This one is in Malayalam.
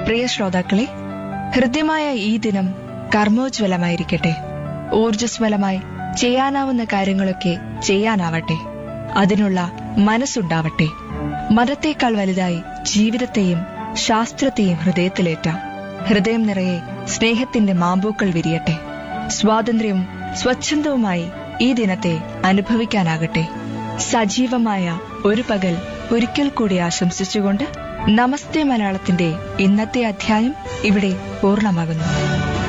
പ്രിയ ശ്രോതാക്കളെ ഹൃദ്യമായ ഈ ദിനം കർമ്മോജ്വലമായിരിക്കട്ടെ ഊർജ്ജസ്വലമായി ചെയ്യാനാവുന്ന കാര്യങ്ങളൊക്കെ ചെയ്യാനാവട്ടെ അതിനുള്ള മനസ്സുണ്ടാവട്ടെ മതത്തേക്കാൾ വലുതായി ജീവിതത്തെയും ശാസ്ത്രത്തെയും ഹൃദയത്തിലേറ്റാം ഹൃദയം നിറയെ സ്നേഹത്തിന്റെ മാമ്പൂക്കൾ വിരിയട്ടെ സ്വാതന്ത്ര്യവും സ്വച്ഛന്തവുമായി ഈ ദിനത്തെ അനുഭവിക്കാനാകട്ടെ സജീവമായ ഒരു പകൽ ഒരിക്കൽ കൂടി ആശംസിച്ചുകൊണ്ട് നമസ്തേ മലയാളത്തിന്റെ ഇന്നത്തെ അധ്യായം ഇവിടെ പൂർണ്ണമാകുന്നു